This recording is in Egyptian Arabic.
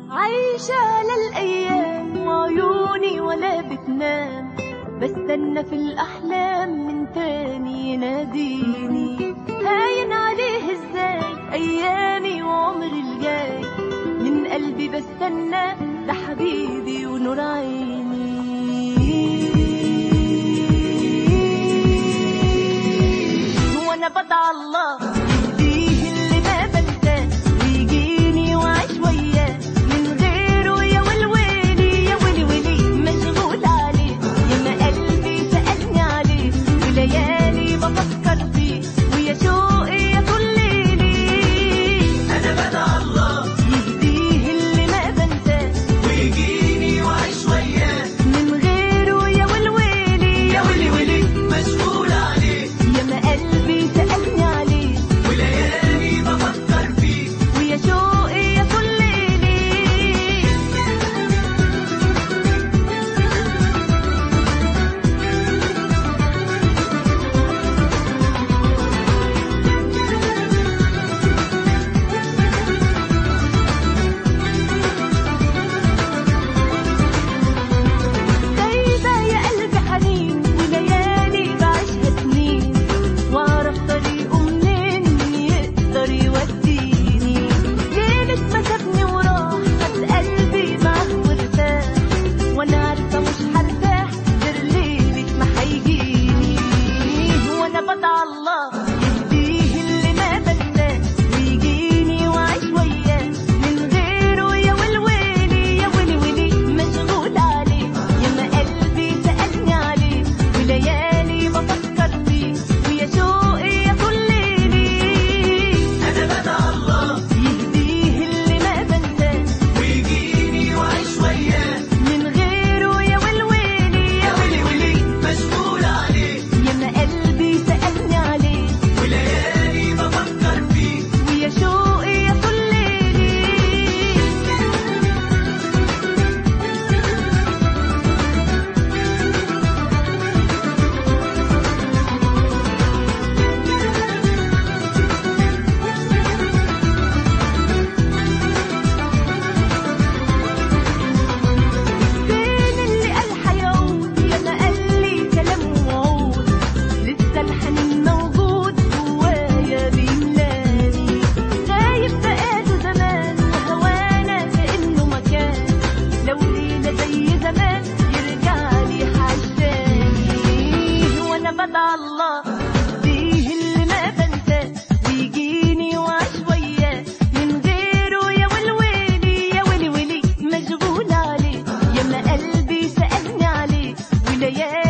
عايشة للأيام وعيوني ولا بتنام بستنى في الأحلام من تاني يناديني هاين عليه ازاي أيامي وعمري الجاي من قلبي بستنى ده حبيبي ونور عيني وانا بدعى الله يهديه اللي ما بنساه ويجيني واعيش وياه من غيره يا ولويلي يا ولي ولي مشغول عليه يا ما قلبي سألني عليه وليالي بفكر فيه ويا شوقي يا طول ليلي أنا بدعى الله يهديه اللي ما بنساه ويجيني وأعيش وياه من غيره يا ولويلي يا ويلي ويلي مشغول عليه يا ما قلبي سألني عليه وليالي بفكر فيه ويا شوقي يا طول ليلي دايبة يا قلبي حنين وليالي بعيشها سنين واعرف طريقه منين يقدر يوديني ليلة ما سابني وراح خد قلبي معاه وارتاح وانا عارفة مش هرتاح غير ليلة ما هيجيني وانا بدعى الله يهديه اللي ما بنساه ويجيني واعيش وياه من غيره يا ولويلي يا ولي ولي مشغول عليه يا ما قلبي سألني عليه وليالي بفكر فيه ويا شوقي يا طول ليلي أنا بدعى الله يهديه اللي ما بنساه ويجيني وأعيش وياه من غيره يا ولويلي يا ويلي ويلي مشغول عليه يا ما قلبي سألني عليه وليالي بفكر فيه ويا شوقي يا طول ليلي فين اللي قال حيعود يا ما قال لي كلام وعود لسه الحنين موجود جوايا بيملاني غايب بقاله زمان وهوانا كأنه مكان لو ليلة زي زمان يرجع لي حشاني وانا بدعى الله يهديه اللي ما بنساه ويجيني واعيش وياه من غيره يا ولويلي يا ولي ولي مشغول عليه يا ما قلبي سألني عليه وليالي